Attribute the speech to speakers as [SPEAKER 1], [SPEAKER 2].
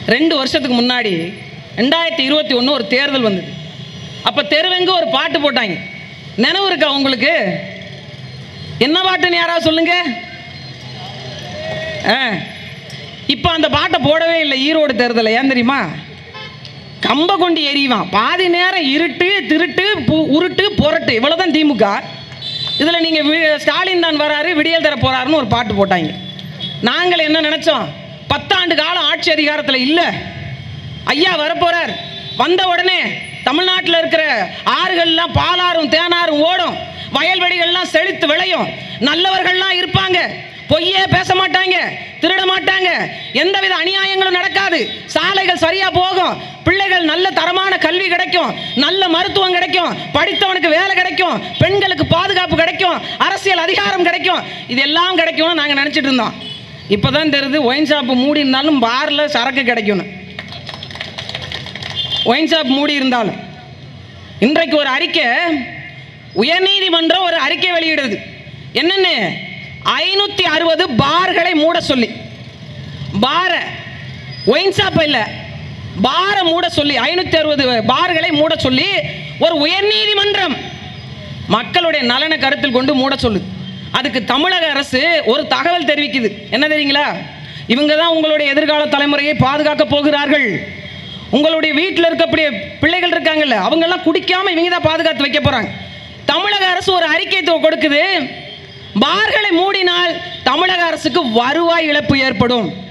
[SPEAKER 1] ரெண்டு வருஷத்துக்கு முன்னாடி ரெண்டாயிரத்தி இருபத்தி ஒன்று ஒரு தேர்தல் வந்தது அப்போ தெருவெங்க ஒரு பாட்டு போட்டாங்க நினைவு இருக்கா உங்களுக்கு என்ன பாட்டுன்னு யாராவது சொல்லுங்க ஆ இப்போ அந்த பாட்டை போடவே இல்லை ஈரோடு தேர்தலில் ஏன் தெரியுமா கம்ப கொண்டு எறிவான் பாதி நேரம் இருட்டு திருட்டு பு- உருட்டு புரட்டு இவ்வளோதான் திமுக இதில் நீங்கள் ஸ்டாலின் தான் வராரு விடியல் தர போறாருன்னு ஒரு பாட்டு போட்டாங்க நாங்கள் என்ன நினச்சோம் பத்தாண்டு காலம் ஆட்சி அதிகாரத்தில் இல்லை ஐயா வரப்போறார் வந்த உடனே தமிழ்நாட்டில் இருக்கிற ஆறுகள்லாம் பாலாறும் தேனாரும் ஓடும் வயல்வெளிகள்லாம் செழித்து விளையும் நல்லவர்கள்லாம் இருப்பாங்க பொய்யே பேச மாட்டாங்க திருட மாட்டாங்க எந்தவித அநியாயங்களும் நடக்காது சாலைகள் சரியா போகும் பிள்ளைகள் நல்ல தரமான கல்வி கிடைக்கும் நல்ல மருத்துவம் கிடைக்கும் படித்தவனுக்கு வேலை கிடைக்கும் பெண்களுக்கு பாதுகாப்பு கிடைக்கும் அரசியல் அதிகாரம் கிடைக்கும் இதெல்லாம் கிடைக்கும்னு நாங்கள் நினச்சிட்டு இருந்தோம் இப்போதான் தெரியுது ஒயின் ஷாப்பு மூடி இருந்தாலும் பாரில் சரக்கு கிடைக்கும்னு ஒயின் ஷாப் மூடி இருந்தாலும் இன்றைக்கு ஒரு அறிக்கை உயர்நீதிமன்றம் ஒரு அறிக்கை வெளியிடுது என்னன்னு ஐநூற்றி அறுபது பார்களை மூட சொல்லி பார ஒயின் ஷாப் இல்லை பாரை மூட சொல்லி ஐநூற்றி அறுபது பார்களை மூட சொல்லி ஒரு உயர்நீதிமன்றம் மக்களுடைய நலனை கருத்தில் கொண்டு மூட சொல்லுது அதுக்கு தமிழக அரசு ஒரு தகவல் தெரிவிக்குது என்ன தெரியுங்களா இவங்க தான் உங்களுடைய எதிர்கால தலைமுறையை பாதுகாக்க போகிறார்கள் உங்களுடைய வீட்டில் இருக்கக்கூடிய பிள்ளைகள் இருக்காங்கல்ல அவங்கெல்லாம் குடிக்காம இவங்க தான் பாதுகாத்து வைக்க போறாங்க தமிழக அரசு ஒரு அறிக்கை தொ- கொடுக்குது பார்களை மூடினால் தமிழக அரசுக்கு வருவாய் இழப்பு ஏற்படும்